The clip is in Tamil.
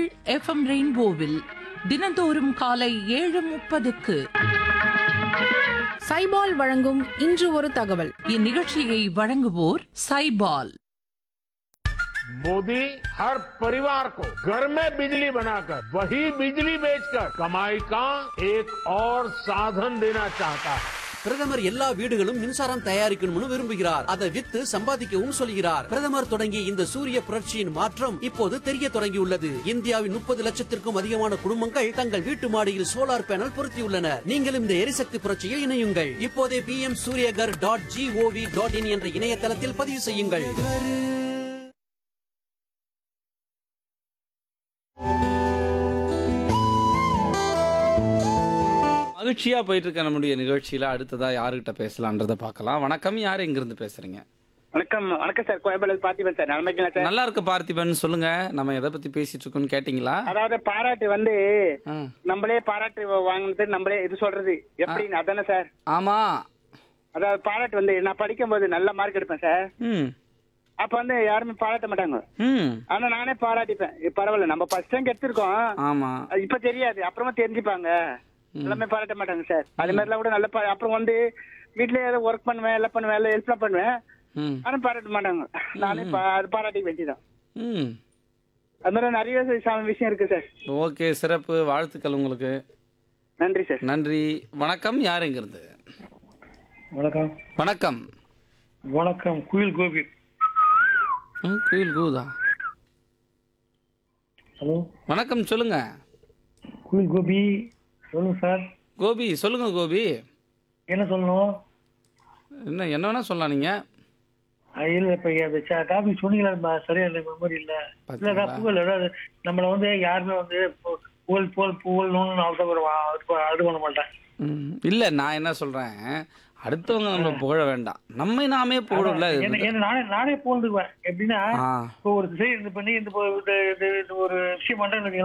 எஃப்எம் ரெயின்போவில் தினந்தோறும் காலை ஏழு முப்பதுக்கு சைபால் வழங்கும் இன்று ஒரு தகவல் இந்நிகழ்ச்சியை வழங்குவோர் சைபால் मोदी हर परिवार को घर में बिजली बनाकर वही बिजली बेचकर कमाई का एक और साधन देना चाहता है பிரதமர் எல்லா வீடுகளும் மின்சாரம் தயாரிக்கணும்னு விரும்புகிறார் அதை வித்து சம்பாதிக்கவும் சொல்கிறார் பிரதமர் தொடங்கிய இந்த சூரிய புரட்சியின் மாற்றம் இப்போது தெரிய தொடங்கியுள்ளது இந்தியாவின் முப்பது லட்சத்திற்கும் அதிகமான குடும்பங்கள் தங்கள் வீட்டு மாடியில் சோலார் பேனல் பொருத்தியுள்ளனர் நீங்களும் இந்த எரிசக்தி புரட்சியில் இணையுங்கள் இப்போதே P M Suryaghar dot G O V dot in என்ற இணையதளத்தில் பதிவு செய்யுங்கள் மகிழ்ச்சியா போயிட்டு இருக்க நம்முடைய நிகழ்ச்சியில அடுத்ததா யாருகிட்ட பேசலான்றத பார்க்கலாம் வணக்கம் யார் எங்கிருந்து பேசுறீங்க வணக்கம் வணக்கம் சார் கோயம்பேடு பார்த்திபன் சார் நலமைக்கலாம் சார் நல்லா இருக்கு பார்த்திபன் சொல்லுங்க நம்ம எதை பத்தி பேசிட்டு இருக்கோம்னு கேட்டீங்களா அதாவது பாராட்டு வந்து ஆ. நம்மளே பாராட்டு வாங்கினது நம்மளே இது சொல்றது எப்படின்னு அதானே சார் ஆமா அதாவது பாராட்டு வந்து நான் படிக்கும்போது நல்ல மார்க் எடுப்பேன் சார் ம் அப்ப வந்து யாருமே பாராட்ட மாட்டாங்க ம் ஆனா நானே பாராட்டிப்பேன் இது பரவாயில்ல நம்ம ஃபர்ஸ்ட் டைம் எடுத்திருக்கோம் ஆமா அது இப்ப தெரியாது அப்புறமா தெரிஞ்சுப்பாங்க எல்லாமே பாராட்ட மாட்டாங்க சார் அது மாதிரிலாம் கூட நல்ல பா- அப்புறம் வந்து வீட்லயே ஏதோ ஒர்க் பண்ணுவேன் எல்லாம் பண்ணுவேன் எல்லாம் ஹெல்ப்லாம் பண்ணுவேன் ம் ஆனா பாராட்ட மாட்டாங்க நானே பா- அது பாராட்டிக்க வேண்டியதான் ம் அது மாதிரி நிறைய ச- விஷயம் இருக்கு சார் ஓகே சிறப்பு வாழ்த்துக்கள் உங்களுக்கு நன்றி சார் நன்றி வணக்கம் யார் எங்கிருந்து வணக்கம் வணக்கம் வணக்கம் குயில் கோபி ம், குயில் கூதா ஹலோ வணக்கம் சொல்லுங்க குயில் கோபி சொல்லுங்க சார் கோபி சொல்லுங்க கோபி என்ன சொல்லணும் என்ன என்ன வேணா சொல்லலாம் நீங்க அஹ் இல்ல இப்ப அந்த டாபிக் சொன்னீங்களா ம- சரியா இல்லை மெமரி இல்ல இல்ல அதான் புகழ் அதாவது நம்மள வந்து யாருமே வந்து பு- புகழ் புகழ் புகழணும்னு நான் தான் வருவான் அது அது பண்ண மாட்டேன் ம், இல்ல நான் என்ன சொல்றேன் அடுத்தவங்க நம்ம புகழ வேண்டாம் நம்மை நாமே புகழல என்ன என்ன நானே நானே புகழ்ந்துக்குவேன் எப்படின்னா ஆ இப்போ ஒரு செய்தி இது பண்ணி இந்த இப்போ இந்த- இந்த- இந்த ஒரு விஷயம் பண்றேன்னு